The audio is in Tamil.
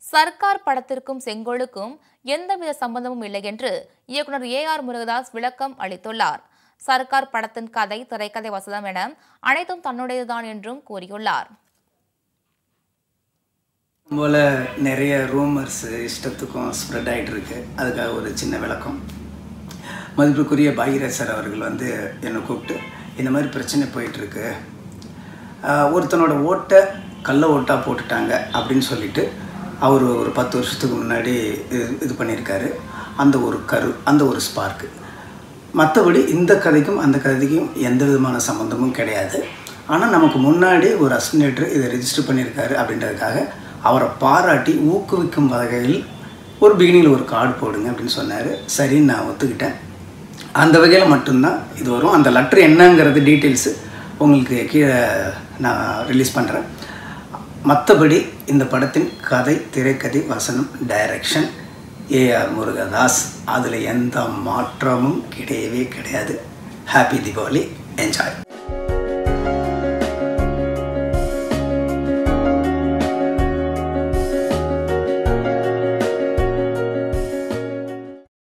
சர்க்கார் படத்திற்கும் செங்கோலுக்கும் எந்தவித சம்பந்தமும் இல்லை என்று இயக்குனர் ஏ ஆர் முருகதாஸ் விளக்கம் அளித்துள்ளார் சர்க்கார் படத்தின் கதை திரைக்கதை வசதம் என அனைத்தும் தன்னுடையதுதான் என்றும் கூறியுள்ளார் போல் நிறைய ரூமர்ஸ் இஷ்டத்துக்கும் ஸ்ப்ரெட் ஆகிட்டு இருக்கு அதுக்காக ஒரு சின்ன விளக்கம் மதிப்புக்குரிய பாகிராஜ் சார் அவர்கள் வந்து என்னை கூப்பிட்டு இந்த மாதிரி பிரச்சனை போயிட்டுருக்கு ஒருத்தனோட ஓட்டை கள்ள ஓட்டாக போட்டுட்டாங்க அப்படின்னு சொல்லிட்டு அவர் ஒரு பத்து வருஷத்துக்கு முன்னாடி இது இது பண்ணியிருக்காரு அந்த ஒரு கரு அந்த ஒரு ஸ்பார்க்கு மற்றபடி இந்த கதைக்கும் அந்த கதைக்கும் எந்த விதமான சம்மந்தமும் கிடையாது ஆனால் நமக்கு முன்னாடி ஒரு அஸ்டினேட்டர் இதை ரெஜிஸ்டர் பண்ணியிருக்காரு அப்படின்றதுக்காக அவரை பாராட்டி ஊக்குவிக்கும் வகையில் ஒரு பிகினிங்கில் ஒரு கார்டு போடுங்க அப்படின்னு சொன்னார் சரின்னு நான் ஒத்துக்கிட்டேன் அந்த வகையில் மட்டும்தான் இது வரும் அந்த லெட்ரு என்னங்கிறது டீட்டெயில்ஸு உங்களுக்கு கீழே நான் ரிலீஸ் பண்ணுறேன் மற்றபடி இந்த படத்தின் கதை திரைக்கதை வசனம் டைரக்ஷன் ஏஆர் முருகதாஸ் அதில் எந்த மாற்றமும் கிடையவே கிடையாது ஹாப்பி தீபாவளி என்ஜாய்